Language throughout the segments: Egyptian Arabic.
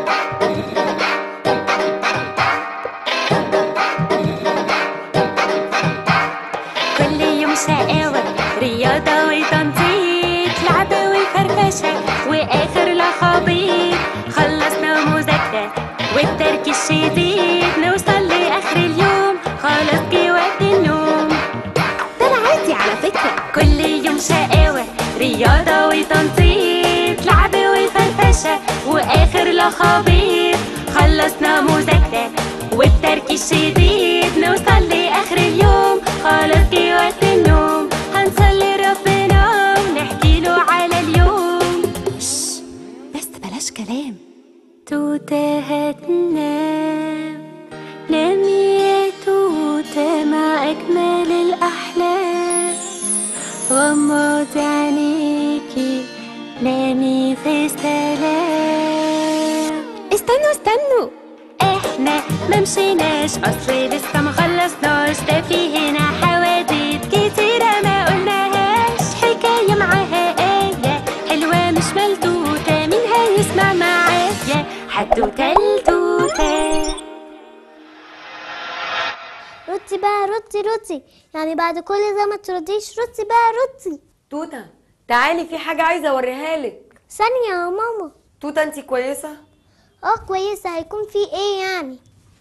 كل يوم شقاوة رياضة وتنطيط لعبة وفرفشة وآخر لخبيط خلصنا مذاكرة والترك الشديد نوصل لآخر اليوم خلاص جه وقت النوم ده أنا عادي على فكرة كل يوم شقاوة رياضة وتنطيط لعبة وفرفشة وآخر لخبيط خلصنا مذاكرة والترك الشديد نوصل لآخر اليوم خلاص جه وقت النوم هنصلي ربنا ونحكي له على اليوم شش بس بلاش كلام توتة هتنام نامي يا توتة مع أجمل الأحلام غمضي عينيكي نامي في سلام استنوا استنوا احنا ما مشيناش اصل لسه ما خلصناش ده في هنا حواديت كتيرة ما قلناهاش حكاية معاها آية حلوة مش ملتوتة مين هيسمع معايا حدوتة التوتة ردي بقى ردي ردي يعني بعد كل ده ما ترديش ردي بقى ردي توتة تعالي في حاجة عايزة اوريها لك ثانية يا ماما توتة انتي كويسة اه كويسة هيكون في ايه يعني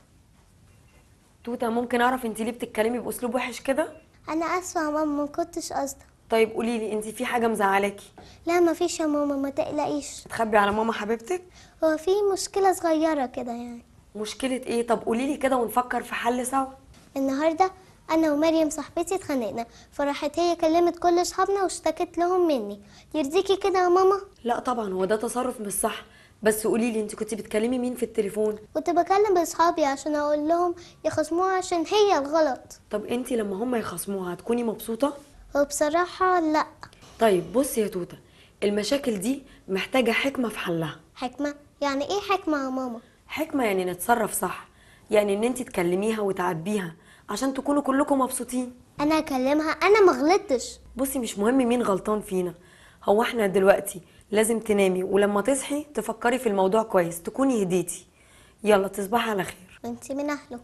توتة ممكن اعرف انتي ليه بتتكلمي باسلوب وحش كده انا اسفة يا ماما ما كنتش قصدي طيب قولي لي انتي في حاجة مزعلاكي لا ما فيش يا ماما ما تقلقيش تخبي على ماما حبيبتك هو في مشكلة صغيرة كده يعني مشكلة ايه طب قولي لي كده ونفكر في حل سوا النهاردة انا ومريم صاحبتي اتخانقنا فراحت هي كلمت كل اصحابنا واشتكت لهم مني يرضيكي كده يا ماما لا طبعا هو ده تصرف مش صح بس قولي لي انتي كنتي بتكلمي مين في التليفون كنت بكلم اصحابي عشان اقول لهم يخصموها عشان هي الغلط طب انتي لما هم يخصموها هتكوني مبسوطة وبصراحة لا طيب بصي يا توتة المشاكل دي محتاجة حكمة في حلها حكمة يعني ايه حكمة يا ماما حكمة يعني نتصرف صح يعني ان انتي تكلميها وتعاتبيها عشان تكونوا كلكم مبسوطين انا اكلمها انا ما غلطتش بصي مش مهم مين غلطان فينا هو احنا دلوقتي لازم تنامي ولما تصحي تفكري في الموضوع كويس تكوني هديتي يلا تصبحي على خير وانت من اهله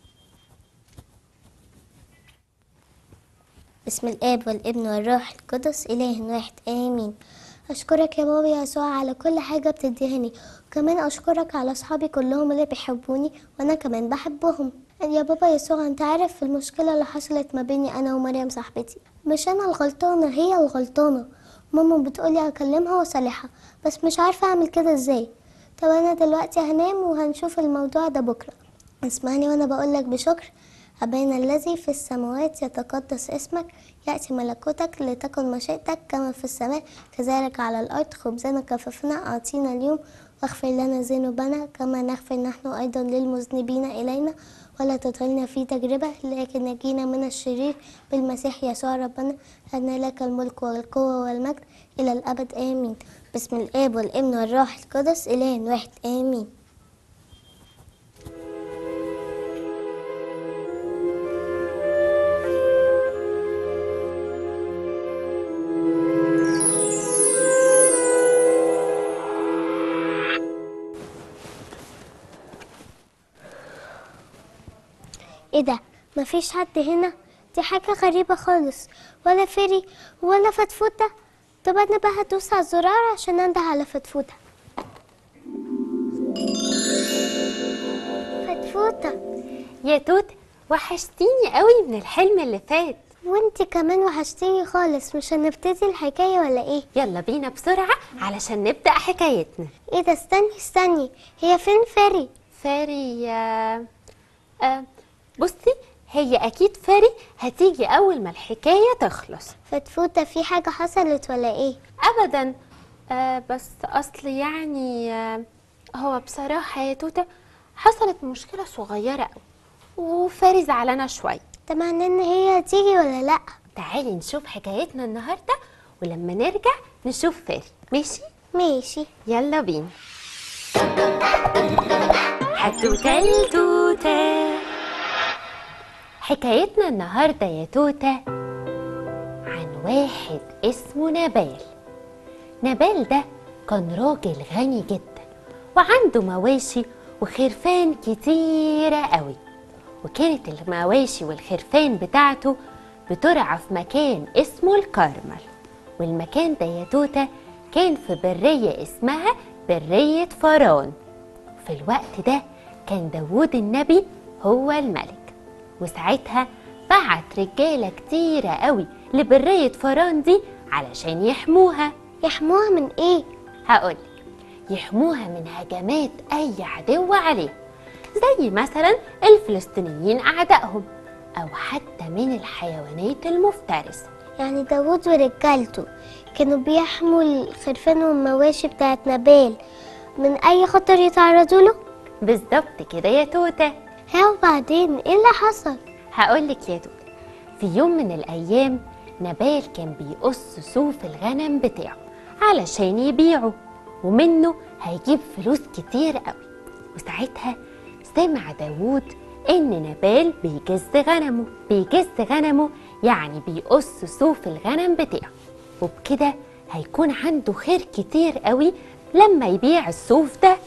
بسم الاب والابن والروح القدس اله واحد امين اشكرك يا بابا يسوع على كل حاجه بتديهاني وكمان اشكرك على اصحابي كلهم اللي بيحبوني وانا كمان بحبهم يا بابا يسوع انت عارف في المشكله اللي حصلت ما بيني انا ومريم صاحبتي مش انا الغلطانه هي الغلطانه ماما بتقولي اكلمها واصالحها بس مش عارفه اعمل كده ازاي طب انا دلوقتي هنام وهنشوف الموضوع ده بكره اسمعني وانا بقولك بشكر أبانا الذي في السماوات يتقدس اسمك يأتي ملكوتك لتكن مشيئتك كما في السماء كذلك على الأرض خبزنا كفافنا أعطينا اليوم واغفر لنا ذنوبنا كما نغفر نحن أيضا للمذنبين إلينا ولا تدخلنا في تجربة لكن نجينا من الشرير بالمسيح يسوع ربنا أن لك الملك والقوة والمجد إلى الأبد آمين بسم الآب والابن والروح القدس إله واحد آمين ايه ده مفيش حد هنا دي حاجة غريبة خالص ولا فري ولا فتفوتة طب انا بقى هدوس على الزرار عشان انده على فتفوتة فتفوتة يا توت وحشتيني قوي من الحلم اللي فات وانتي كمان وحشتيني خالص مش هنبتدي الحكاية ولا ايه يلا بينا بسرعة علشان نبدأ حكايتنا ايه ده استني استني هي فين فري فاري آه، آه، بصي هي أكيد فاري هتيجي أول ما الحكاية تخلص فتفوتة في حاجة حصلت ولا ايه أبدا آه بس أصل يعني آه هو بصراحة يا توتة حصلت مشكلة صغيرة أوي وفاري زعلانة شوية ده معناه ان هي هتيجي ولا لا تعالي نشوف حكايتنا النهاردة ولما نرجع نشوف فاري ماشي ماشي يلا بينا حتوتة التوتة حكايتنا النهاردة يا توتة عن واحد اسمه نبال نبال ده كان راجل غني جدا وعنده مواشي وخرفان كتيرة قوي وكانت المواشي والخرفان بتاعته بترعى في مكان اسمه الكرمل والمكان ده يا توتة كان في برية اسمها برية فرعون في الوقت ده كان داوود النبي هو الملك وساعتها بعت رجالة كتيرة قوي لبرية فرعون دي علشان يحموها يحموها من ايه هقولك يحموها من هجمات أي عدو عليهم زي مثلا الفلسطينيين أعدائهم أو حتى من الحيوانات المفترسة يعني داوود ورجالته كانوا بيحموا الخرفان والمواشي بتاعت نبال من اي خطر يتعرضوا له بالظبط كده يا توتة ها وبعدين ايه اللي حصل هقولك يا توتة في يوم من الأيام نبال كان بيقص صوف الغنم بتاعه علشان يبيعه ومنه هيجيب فلوس كتير قوي وساعتها سمع داوود إن نبال بيجز غنمه بيجز غنمه يعني بيقص صوف الغنم بتاعه وبكده هيكون عنده خير كتير قوي لما يبيع الصوف ده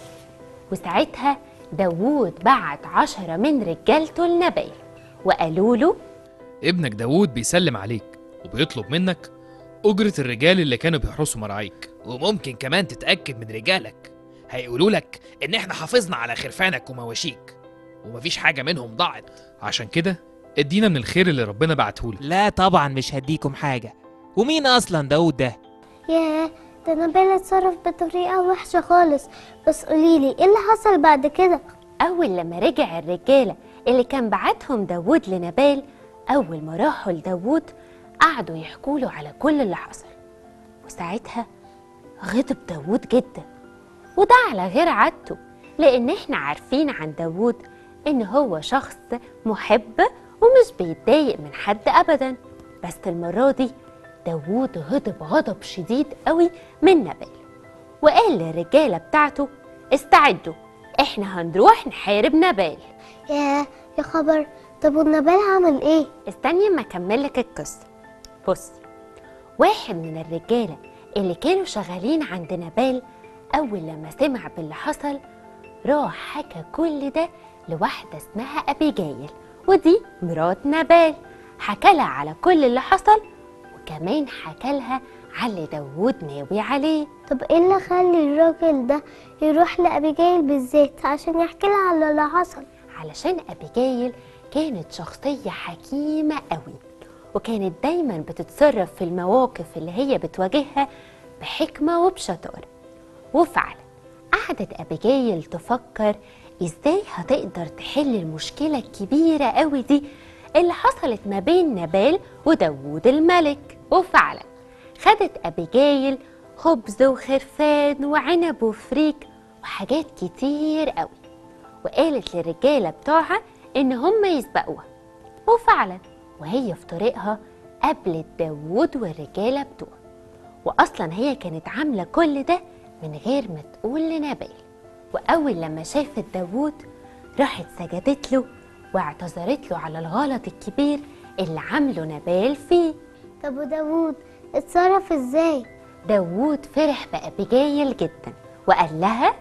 وساعتها داوود بعت عشرة من رجالته لنبال وقالوا له ابنك داوود بيسلم عليك وبيطلب منك أجرة الرجال اللي كانوا بيحرسوا مراعيك وممكن كمان تتأكد من رجالك هيقولوا لك إن إحنا حافظنا على خرفانك ومواشيك ومفيش حاجة منهم ضاعت عشان كده ادينا من الخير اللي ربنا بعتهولك لا طبعا مش هديكم حاجة ومين أصلا داود ده؟ ياه ده نبال اتصرف بطريقة وحشة خالص بس قوليلي ايه اللي حصل بعد كده أول لما رجع الرجالة اللي كان بعتهم داوود لنبال أول ما راحوا لداوود قعدوا يحكوا له على كل اللي حصل وساعتها غضب داوود جدا وده على غير عادته لأن احنا عارفين عن داوود إن هو شخص محب ومش بيتضايق من حد أبدا بس المرة دي داوود غضب غضب شديد قوي من نبال وقال للرجالة بتاعته استعدوا احنا هنروح نحارب نبال ياه يا خبر طب والنبال عمل ايه استني اما اكملك القصه بصي واحد من الرجاله اللي كانوا شغالين عند نبال اول لما سمع باللي حصل راح حكى كل ده لواحده اسمها ابيجايل ودي مرات نبال حكى لها على كل اللي حصل وكمان حكى لها على اللي داوود ناوي عليه طب ايه اللي خلي الراجل ده يروح لأبيجايل بالذات عشان يحكي لها على اللي حصل علشان أبيجايل كانت شخصية حكيمة قوي وكانت دايما بتتصرف في المواقف اللي هي بتواجهها بحكمة وبشطارة وفعلا قعدت أبيجايل تفكر إزاي هتقدر تحل المشكلة الكبيرة قوي دي اللي حصلت ما بين نبال وداوود الملك وفعلا خدت أبيجايل خبز وخرفان وعنب وفريك وحاجات كتير قوي وقالت للرجالة بتوعها إن هم يسبقوها وفعلا وهي في طريقها قابلت داوود والرجالة بتوعه وأصلا هي كانت عاملة كل ده من غير ما تقول لنبال وأول لما شافت داوود راحت سجدت له واعتذرت له على الغلط الكبير اللي عامله نبال فيه طب وداوود اتصرف ازاي داوود فرح بأبيجايل جدا وقال لها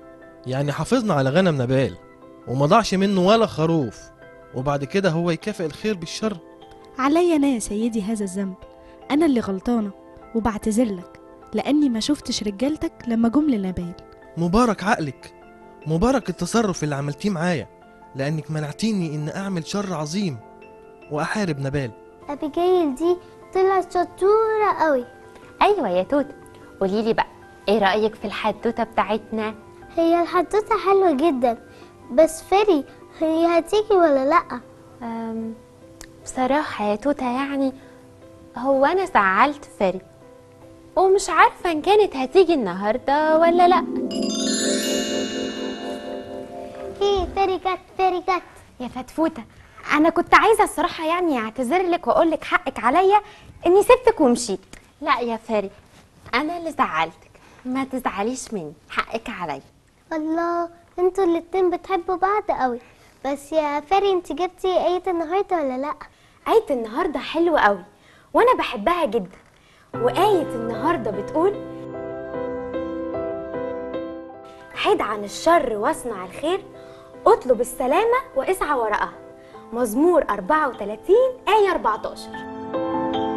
يعني حافظنا على غنم نبال وما ضاعش منه ولا خروف وبعد كده هو يكافئ الخير بالشر علي أنا يا سيدي هذا الذنب أنا اللي غلطانة وبعتذر لك لأني ما شفتش رجالتك لما جم لنبال مبارك عقلك مبارك التصرف اللي عملتيه معايا لأنك منعتيني إن أعمل شر عظيم وأحارب نبال أبيجايل دي طلعت شطورة قوي أيوة يا توت قوليلي بقى إيه رأيك في الحدوتة بتاعتنا؟ هي الحدوتة حلوة جدا بس فري هي هتيجي ولا لأ أم، بصراحة يا توتة يعني هو أنا زعلت فري ومش عارفة إن كانت هتيجي النهاردة ولا لأ هي فري جت فري جت يا فتفوتة أنا كنت عايزة الصراحة يعني أعتذر لك وأقول لك حقك عليا إني سبتك ومشيت لا يا فري أنا اللي زعلتك ما تزعليش مني حقك عليا الله انتوا الاتنين بتحبوا بعض قوي بس يا فري انت جبتي آية النهاردة ولا لأ آية النهاردة حلوة قوي وأنا بحبها جدا وآية النهاردة بتقول حد عن الشر واصنع الخير اطلب السلامة واسعى وراءها مزمور 34 آية 14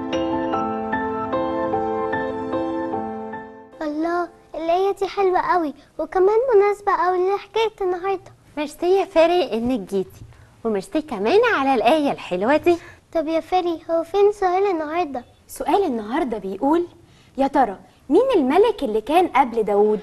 الله الآية دي حلوة قوي وكمان مناسبة قوي لحكاية النهاردة ميرسي يا فاري انك جيتي وميرسي كمان على الآية الحلوة دي طب يا فري هو فين سؤال النهاردة؟ سؤال النهاردة بيقول يا ترى مين الملك اللي كان قبل داوود؟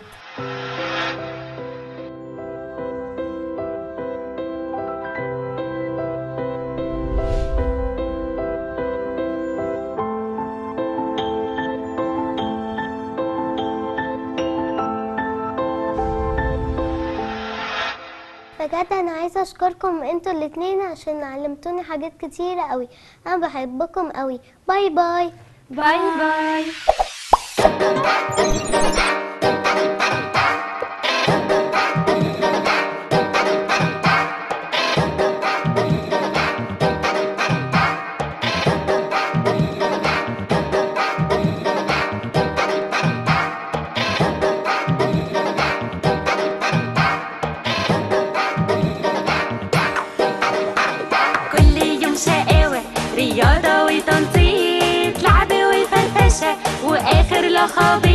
بجد انا عايزه اشكركم انتوا الاتنين عشان علمتوني حاجات كتيره قوي انا بحبكم قوي باي باي باي باي كل يوم شقاوة رياضة وتنطيط لعب وفرفشة وآخر لخبيط